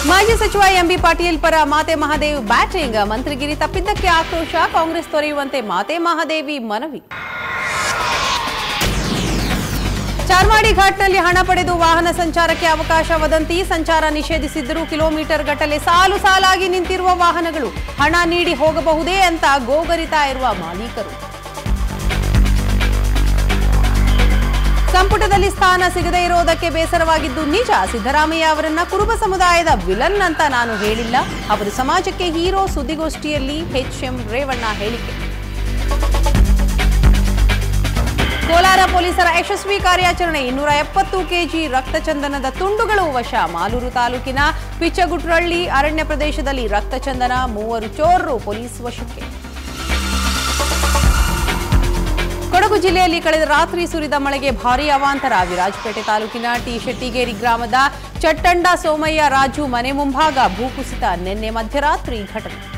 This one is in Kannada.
ಮಾಜಿ ಸಚಿವ ಎಂಬಿ ಪಾಟೀಲ್ ಪರ ಮಾತೆ ಮಹಾದೇವ್ ಬ್ಯಾಟಿಂಗ್ ಮಂತ್ರಿಗಿರಿ ತಪ್ಪಿದ್ದಕ್ಕೆ ಆಕ್ರೋಶ ಕಾಂಗ್ರೆಸ್ ತೊರೆಯುವಂತೆ ಮಾತೆ ಮಹಾದೇವಿ ಮನವಿ ಚಾರ್ಮಾಡಿ ಘಾಟ್ನಲ್ಲಿ ಹಣ ಪಡೆದು ವಾಹನ ಸಂಚಾರಕ್ಕೆ ಅವಕಾಶ ವದಂತಿ ಸಂಚಾರ ನಿಷೇಧಿಸಿದ್ದರೂ ಕಿಲೋಮೀಟರ್ ಗಟ್ಟಲೆ ಸಾಲು ಸಾಲಾಗಿ ನಿಂತಿರುವ ವಾಹನಗಳು ಹಣ ನೀಡಿ ಹೋಗಬಹುದೇ ಅಂತ ಗೋಗರಿತಾ ಇರುವ ಮಾಲೀಕರು ಸಂಪುಟದಲ್ಲಿ ಸ್ಥಾನ ಸಿಗದೇ ಇರೋದಕ್ಕೆ ಬೇಸರವಾಗಿದ್ದು ನಿಜ ಸಿದ್ದರಾಮಯ್ಯ ಅವರನ್ನ ಕುರುಬ ಸಮುದಾಯದ ವಿಲನ್ ಅಂತ ನಾನು ಹೇಳಿಲ್ಲ ಅವರು ಸಮಾಜಕ್ಕೆ ಹೀರೋ ಸುದ್ದಿಗೋಷ್ಠಿಯಲ್ಲಿ ಎಚ್ಎಂ ರೇವಣ್ಣ ಹೇಳಿಕೆ ಕೋಲಾರ ಪೊಲೀಸರ ಯಶಸ್ವಿ ಕಾರ್ಯಾಚರಣೆ ಇನ್ನೂರ ಎಪ್ಪತ್ತು ಕೆಜಿ ರಕ್ತಚಂದನದ ತುಂಡುಗಳು ವಶ ಮಾಲೂರು ತಾಲೂಕಿನ ಪಿಚ್ಚಗುಟ್ರಳ್ಳಿ ಅರಣ್ಯ ಪ್ರದೇಶದಲ್ಲಿ ರಕ್ತಚಂದನ ಮೂವರು ಚೋರರು ಪೊಲೀಸ್ ವಶಕ್ಕೆ ಕೊಡಗು ಜಿಲ್ಲೆಯಲ್ಲಿ ಕಳೆದ ರಾತ್ರಿ ಸುರಿದ ಮಳೆಗೆ ಭಾರೀ ಅವಾಂತರ ವಿರಾಜಪೇಟೆ ತಾಲೂಕಿನ ಟಿ ಶೆಟ್ಟಿಗೇರಿ ಗ್ರಾಮದ ಚಟ್ಟಂಡ ಸೋಮಯ್ಯ ರಾಜು ಮನೆ ಮುಂಭಾಗ ಭೂಕುಸಿತ ನಿನ್ನೆ ಮಧ್ಯರಾತ್ರಿ ಘಟನೆ